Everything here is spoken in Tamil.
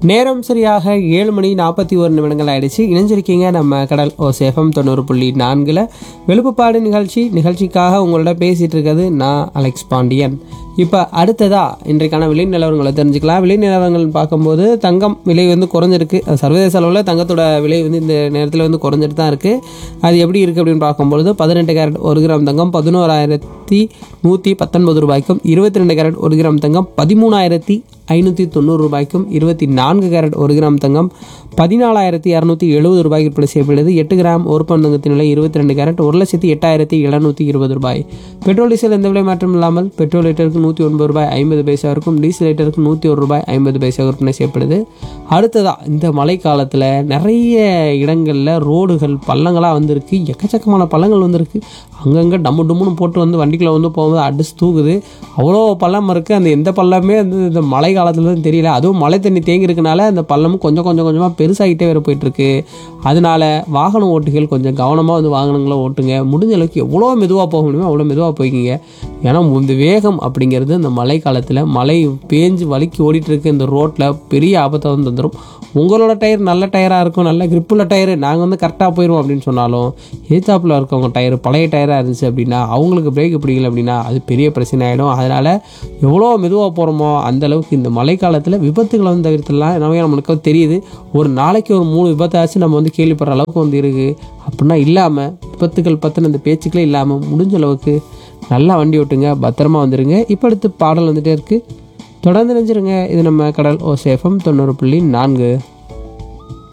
நேரம் சரியாக ஏழு மணி நாற்பத்தி ஒரு நிமிடங்கள் ஆயிடுச்சு இணைஞ்சிருக்கீங்க நம்ம கடல் ஓ சேஃபம் தொண்ணூறு புள்ளி நான்கில் வெளுப்புப்பாடு நிகழ்ச்சி நிகழ்ச்சிக்காக உங்களோட பேசிகிட்டு இருக்கிறது நான் அலெக்ஸ் பாண்டியன் இப்போ அடுத்ததா இன்றைக்கான விலை நிலவரங்களை தெரிஞ்சுக்கலாம் விலை நிலவரங்கள் பார்க்கும்போது தங்கம் விலை வந்து குறைஞ்சிருக்கு அது சர்வதேச அளவில் தங்கத்தோட விலை வந்து இந்த நேரத்தில் வந்து குறைஞ்சிட்டு தான் இருக்குது அது எப்படி இருக்குது அப்படின்னு பார்க்கும்பொழுது பதினெட்டு கேரட் ஒரு கிராம் தங்கம் பதினோராயிரத்தி நூற்றி பத்தொன்பது ரூபாய்க்கும் இருபத்தி ரெண்டு கேரட் ஒரு கிராம் தங்கம் பதிமூணாயிரத்தி ஐநூற்றி தொண்ணூறு ரூபாய்க்கும் இருபத்தி நான்கு கேரட் ஒரு கிராம் தங்கம் பதினாலாயிரத்தி இரநூத்தி எழுபது ரூபாய்க்கு விற்பனை செய்யப்படுது எட்டு கிராம் ஒரு பவுன் தங்கத்தின் விலை இருபத்தி ரெண்டு கேரட் ஒரு லட்சத்தி எட்டாயிரத்தி எழுநூற்றி இருபது ரூபாய் பெட்ரோல் டீசல் எந்த விலை மாற்றம் இல்லாமல் பெட்ரோல் லிட்டருக்கு நூற்றி ஒன்பது ரூபாய் ஐம்பது பைசா இருக்கும் டீசல் லிட்டருக்கு நூற்றி ஒரு ரூபாய் ஐம்பது பைசா விற்பனை செய்யப்படுது அடுத்ததா இந்த மழை காலத்தில் நிறைய இடங்களில் ரோடுகள் பள்ளங்களாக வந்திருக்கு எக்கச்சக்கமான பள்ளங்கள் வந்திருக்கு அங்கங்கே டம்மு டம்முன்னு போட்டு வந்து வண்டிக்குள்ளே வந்து போகும்போது அடிச்சு தூக்குது அவ்வளோ பள்ளம் இருக்குது அந்த எந்த பள்ளமே வந்து இந்த மழை காலத்தில் தான் தெரியல அதுவும் மழை தண்ணி தேங்கி இருக்கனால அந்த பள்ளமும் கொஞ்சம் கொஞ்சம் கொஞ்சமாக பெருசாகிட்டே வேறு போயிட்டுருக்கு அதனால வாகன ஓட்டுகள் கொஞ்சம் கவனமாக வந்து வாகனங்களை ஓட்டுங்க முடிஞ்ச அளவுக்கு எவ்வளோ மெதுவாக போக முடியுமோ அவ்வளோ மெதுவாக போய்க்கிங்க ஏன்னா இந்த வேகம் அப்படிங்கிறது இந்த மழை காலத்தில் மழை பேஞ்சு வலிக்கு ஓடிட்டு இருக்கு இந்த ரோட்டில் பெரிய ஆபத்தை வந்து வந்துடும் உங்களோட டயர் நல்ல டயராக இருக்கும் நல்ல கிரிப்புள்ள டயரு நாங்கள் வந்து கரெக்டாக போயிடுவோம் அப்படின்னு சொன்னாலும் எதிர்த்தாப்பில் இருக்கவங்க டயர் பழைய டயராக இருந்துச்சு அப்படின்னா அவங்களுக்கு பிரேக் பிடிக்கல அப்படின்னா அது பெரிய பிரச்சனை ஆகிடும் அதனால் எவ்வளோ மெதுவாக போகிறோமோ அந்த அளவுக்கு இந்த மழை காலத்தில் விபத்துகளை வந்து தவிர்த்துலாம் நம்ம நம்மளுக்கு தெரியுது ஒரு நாளைக்கு ஒரு மூணு விபத்தாச்சும் நம்ம வந்து கேள்விப்படுற அளவுக்கு வந்து இருக்குது அப்படின்னா இல்லாமல் விபத்துகள் பற்றின அந்த பேச்சுக்களே இல்லாமல் முடிஞ்ச அளவுக்கு நல்லா வண்டி ஓட்டுங்க பத்திரமா வந்துடுங்க இப்போ அடுத்து பாடல் வந்துட்டே இருக்குது தொடர்ந்து நினைச்சிருங்க இது நம்ம கடல் ஓ சேஃபம் தொண்ணூறு புள்ளி நான்கு